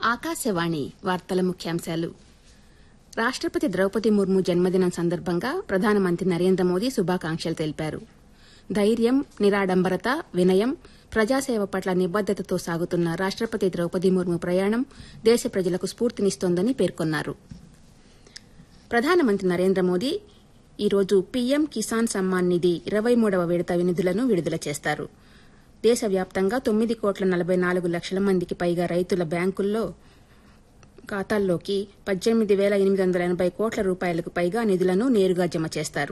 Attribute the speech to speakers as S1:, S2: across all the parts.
S1: ఆకాశవాణి వార్తల ముఖ్యాంశాలు రాష్టపతి ద్రౌపది ముర్ము జన్మదినం సందర్భంగా ప్రధానమంత్రి నరేంద్ర మోదీ శుభాకాంక్షలు తెలిపారు ధైర్యం నిరాడంబరత వినయం ప్రజాసేవ పట్ల నిబద్దతతో సాగుతున్న రాష్టపతి ద్రౌపది ముర్ము ప్రయాణం దేశ ప్రజలకు స్ఫూర్తినిస్తోందని పేర్కొన్నారు ప్రధానమంత్రి నరేంద్ర మోదీ ఈరోజు పీఎం కిసాన్ సమ్మాన్ నిధి ఇరవై మూడవ విడత నిధులను విడుదల చేస్తారు దేశవ్యాప్తంగా తొమ్మిది కోట్ల నలభై నాలుగు లక్షల మందికి పైగా రైతుల బ్యాంకుల్లో ఖాతాల్లోకి పద్దెనిమిది వేల ఎనిమిది వందల ఎనబై కోట్ల రూపాయలకు పైగా నిధులను నేరుగా జమ చేస్తారు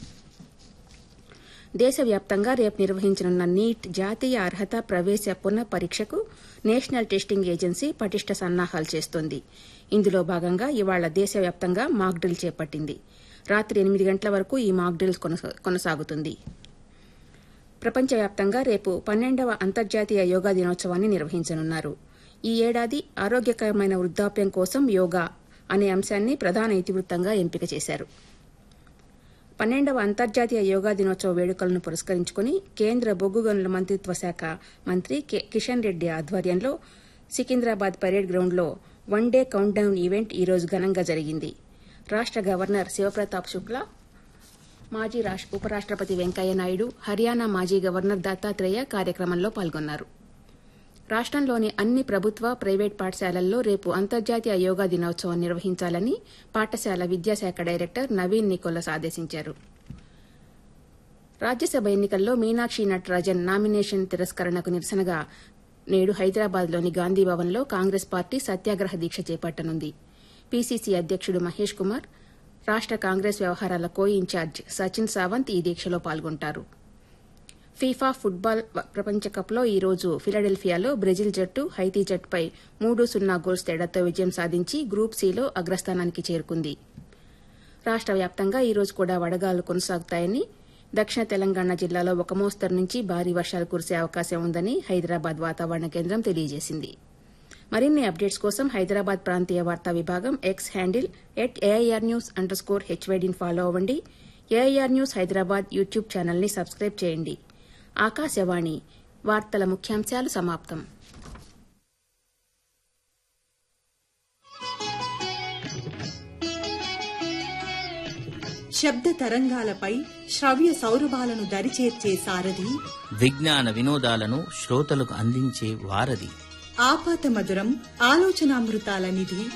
S1: దేశవ్యాప్తంగా రేపు నిర్వహించనున్న నీట్ జాతీయ అర్హత ప్రవేశ పునః పరీక్షకు నేషనల్ టెస్టింగ్ ఏజెన్సీ పటిష్ట సన్నాహాలు చేస్తోంది ఇందులో భాగంగా ఇవాళ దేశవ్యాప్తంగా మాక్ డ్రిల్ చేపట్టింది రాత్రి ఎనిమిది గంటల వరకు ఈ మాక్ డ్రిల్ కొనసాగుతుంది ప్రపంచవ్యాప్తంగా రేపు పన్నెండవ అంతర్జాతీయ యోగా దినోత్సవాన్ని నిర్వహించనున్నారు ఈ ఏడాది ఆరోగ్యకరమైన వృద్దాప్యం కోసం యోగా అనే అంశాన్ని ప్రధాన ఇతివృత్తంగా ఎంపిక చేశారు పన్నెండవ అంతర్జాతీయ యోగా దినోత్సవ వేడుకలను పురస్కరించుకుని కేంద్ర బొగ్గు గనుల మంత్రిత్వ శాఖ మంత్రి కిషన్ రెడ్డి ఆధ్వర్యంలో సికింద్రాబాద్ పరేడ్ గ్రౌండ్లో one day countdown event ఈ రోజు ఘనంగా జరిగింది రాష్ట గవర్నర్ శివప్రతాప్ శుక్లా మాజీ ఉపరాష్టపతి వెంకయ్యనాయుడు హర్యానా మాజీ గవర్నర్ దత్తాత్రేయ కార్యక్రమంలో పాల్గొన్నారు రాష్టంలోని అన్ని ప్రభుత్వ ప్రైవేట్ పాఠశాలల్లో రేపు అంతర్జాతీయ యోగా దినోత్సవం నిర్వహించాలని పాఠశాల విద్యాశాఖ డైరెక్టర్ నవీన్ నికోలస్ ఆదేశించారు రాజ్యసభ ఎన్నికల్లో మీనాక్షి నటరాజన్ నామినేషన్ తిరస్కరణకు నిరసనగా నేడు హైదరాబాద్లోని గాంధీభవన్లో కాంగ్రెస్ పార్టీ సత్యాగ్రహ దీక్ష చేపట్టనుంది పీసీసీ అధ్యకుడు మహేష్ కుమార్ రాష్ట కాంగ్రెస్ వ్యవహారాల కో ఇన్ఛార్జ్ సచిన్ సావంత్ ఈ దీక్షలో పాల్గొంటారు ఫీఫా ఫుట్బాల్ ప్రపంచ కప్లో ఈ రోజు ఫిలడెల్ఫియాలో బ్రెజిల్ జట్టు హైతీ జట్టుపై మూడు సున్నా గోల్స్ తేడాతో విజయం సాధించి గ్రూప్ సీలో అగ్రస్థానానికి చేరుకుంది రాష్ట వ్యాప్తంగా ఈ రోజు కూడా వడగాలు కొనసాగుతాయని దక్షిణ తెలంగాణ జిల్లాలో ఒక మోస్తరు నుంచి భారీ వర్షాలు కురిసే అవకాశం ఉందని హైదరాబాద్ వాతావరణ కేంద్రం తెలియజేసింది మరిన్ని అప్డేట్స్ కోసం హైదరాబాద్ ప్రాంతీయ వార్తా విభాగం X handle at AIR news underscore హెచ్వైడీని ఫాలో అవ్వండి ఏఐఆర్ న్యూస్ హైదరాబాద్ యూట్యూబ్ ఛానల్ని సబ్స్క్రైబ్ చేయండి ఆకాశవాణి వార్తల ముఖ్యాంశాలు సమాప్తం
S2: శబ్ద తరంగాలపై శ్రవ్య సౌరభాలను దరిచేర్చే సారథి
S3: విజ్ఞాన వినోదాలను శ్రోతలకు అందించే వారధి
S2: ఆపాత మధురం ఆలోచనామృతాల నిధి